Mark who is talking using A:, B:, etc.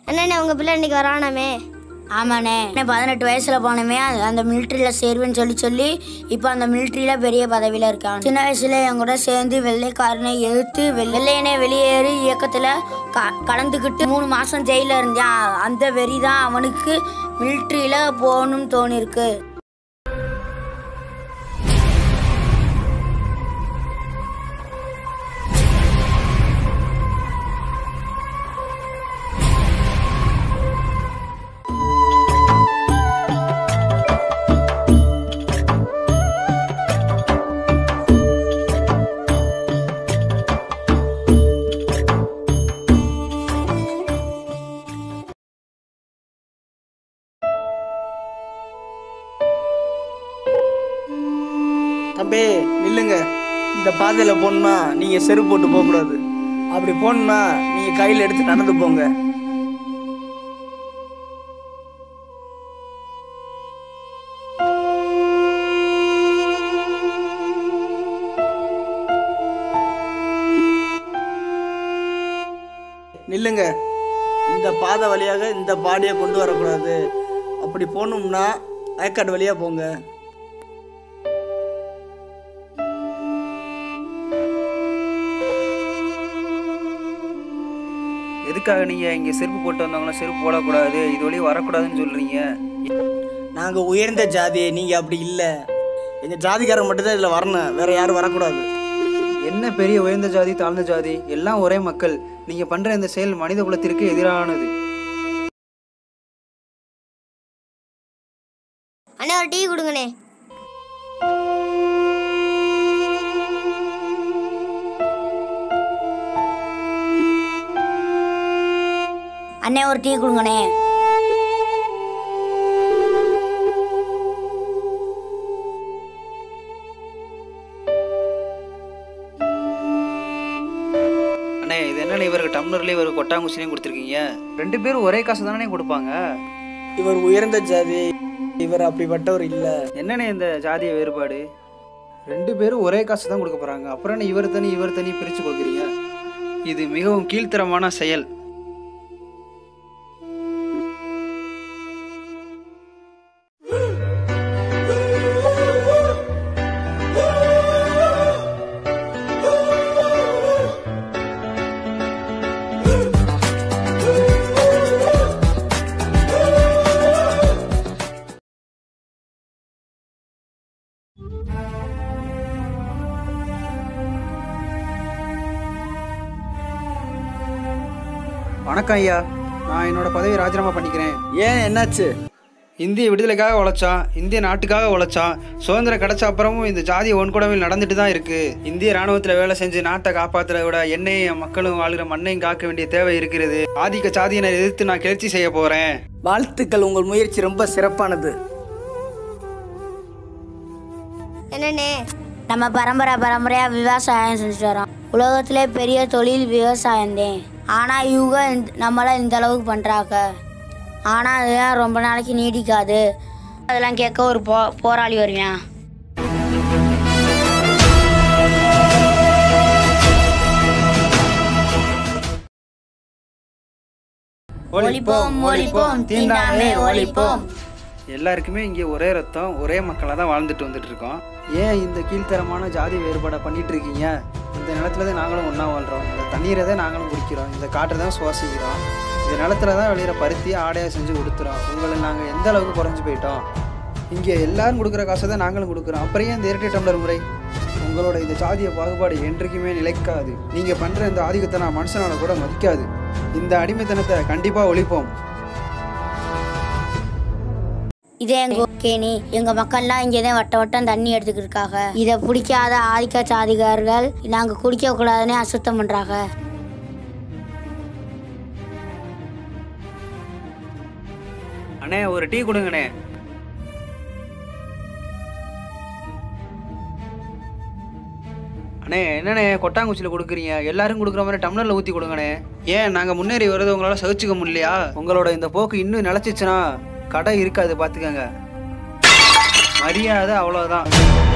A: அண்ணனே உங்கள் பிள்ளை இன்னைக்கு வரானாமே
B: ஆமாண்ணே நான் பதினெட்டு வயசில் போனமே அது- அந்த மிலிட்ரியில் சேருவேன்னு சொல்லி சொல்லி இப்போ அந்த மிலிட்ரியில் பெரிய பதவியில் இருக்கான் சின்ன வயசுல என் கூட சேர்ந்து வெள்ளைக்காரனை எதிர்த்து வெள்ளையனே வெளியேறி இயக்கத்தில் க கலந்துக்கிட்டு மூணு மாதம் ஜெயிலில் இருந்தான் அந்த வெறி தான் அவனுக்கு மிலிட்ரியில் போகணும்னு தோணிருக்கு
C: தம்பி நில்லுங்க இந்த பாதையில் போகணுன்னா நீங்கள் செருப்பு போட்டு போகக்கூடாது அப்படி போகணுன்னா நீங்கள் கையில் எடுத்து நடந்து போங்க நில்லுங்க இந்த பாதை வழியாக இந்த பாடியை கொண்டு வரக்கூடாது அப்படி போகணும்னா வயக்காடு வழியாக போங்க
D: எதுக்காக நீங்கள் இங்கே செருப்பு போட்டு வந்தவங்களாம் செருப்பு போடக்கூடாது இது வழியே வரக்கூடாதுன்னு சொல்கிறீங்க
C: நாங்கள் உயர்ந்த ஜாதி நீங்கள் அப்படி இல்லை எங்கள் ஜாதிக்காரர் மட்டும்தான் இதில் வரணும் வேற யாரும் வரக்கூடாது
E: என்ன பெரிய உயர்ந்த ஜாதி தாழ்ந்த ஜாதி எல்லாம் ஒரே மக்கள் நீங்க பண்ற இந்த செயல் மனித குலத்திற்கு எதிரானது
A: அண்ணே ஒரு டீ கொடுங்கண்ணே
B: அண்ணே ஒரு டீ கொடுங்கண்ணே
D: அண்ணே இது என்ன இவருக்கு டம்ளர்லேயே இவருக்கு கொட்டாங்குச்சிலையும் கொடுத்துருக்கீங்க
E: ரெண்டு பேரும் ஒரே காசு தானே கொடுப்பாங்க
C: இவர் உயர்ந்த ஜாதி இவர் அப்படிப்பட்டவர் இல்லை
D: என்னண்ணே இந்த ஜாதிய வேறுபாடு
E: ரெண்டு பேரும் ஒரே காசு தான் கொடுக்க போறாங்க அப்புறம் என்ன இவர் தனி இவர் தனி பிரிச்சு கொடுக்குறீங்க இது மிகவும் கீழ்த்தரமான செயல் வணக்கம் ஐயா நான் என்னோட பதவியை ராஜினாமா பண்ணிக்கிறேன்
C: ஏன் என்னாச்சு
E: இந்திய விடுதலைக்காக உழைச்சான் இந்திய நாட்டுக்காக உழைச்சான் சுதந்திரம் கிடைச்ச அப்புறமும் இந்த ஜாதி ஒன்கொடவில் நடந்துட்டு தான் இருக்கு இந்திய ராணுவத்தில் வேலை செஞ்சு நாட்டை காப்பாத்துறத விட என்னையும் மக்களும் வாழ்கிற மண்ணையும் காக்க வேண்டிய தேவை இருக்கிறது ஆதிக்க சாதியினர் எதிர்த்து நான் கிளர்ச்சி செய்ய போறேன்
C: வாழ்த்துக்கள் உங்கள் முயற்சி ரொம்ப சிறப்பானது
A: என்னண்ணே
B: நம்ம பரம்பரை பரம்பரையாக விவசாயம் செஞ்சுட்டு வரோம் உலகத்திலே பெரிய தொழில் விவசாயம்தான் ஆனால் இவங்க இந்த- நம்மள இந்த அளவுக்கு பண்ணுறாங்க ஆனால் அதெல்லாம் ரொம்ப நாளைக்கு நீடிக்காது அதெல்லாம் கேட்க ஒரு போ போராளி வருவான் ஒழிப்போம் ஒழிப்போம் தீண்டாமை ஒழிப்போம்
E: எல்லாருக்குமே இங்கே ஒரே ரத்தம் ஒரே மக்களாக தான் வாழ்ந்துட்டு வந்துட்டு இருக்கோம் ஏன் இந்த கீழ்த்தரமான ஜாதி வேறுபாடை பண்ணிட்டு இருக்கீங்க இந்த நிலத்துல தான் நாங்களும் ஒன்றா வாழ்கிறோம் இந்த தண்ணீரை தான் நாங்களும் குடிக்கிறோம் இந்த காற்றை தான் சுவாசிக்கிறோம் இந்த நிலத்துல தான் வெளியிற பருத்தி ஆடையாக செஞ்சு கொடுத்துறோம் உங்களை நாங்கள் எந்த அளவுக்கு குறைஞ்சு போயிட்டோம் இங்கே எல்லாரும் கொடுக்குற காசை தான் நாங்களும் கொடுக்குறோம் அப்புறம் ஏன் இந்த இரட்டை டம்ளர் முறை உங்களோட இந்த ஜாதிய பாகுபாடு என்றைக்குமே நிலைக்காது நீங்கள் பண்ணுற இந்த ஆதிக்கத்தை நான் மனுஷனால கூட மதிக்காது இந்த அடிமைத்தனத்தை கண்டிப்பாக ஒழிப்போம்
B: இதே எங்க கேணி எங்க மக்கள்லாம் இங்கே தான் வட்ட வட்டம் தண்ணி எடுத்துக்கிட்டு இருக்காங்க இதை பிடிக்காத ஆதிக்க சாதிகாரர்கள் நாங்க குடிக்க கூடாதுன்னு அசுத்தம் பண்றாங்க
D: அண்ணே ஒரு டீ கொடுங்கண்ணே
E: அண்ணே என்னண்ணே கொட்டாங்குச்சியில் கொடுக்குறீங்க எல்லாரும் கொடுக்குற மாதிரி டம்ளரில் ஊற்றி கொடுங்கண்ணே ஏன் நாங்கள் முன்னேறி வரது உங்களால் சகிச்சுக்க முடியலையா உங்களோட இந்த போக்கு இன்னும் நிலச்சிச்சுன்னா கடை இருக்காது பார்த்துக்கங்க மரியாதை அவ்வளோதான்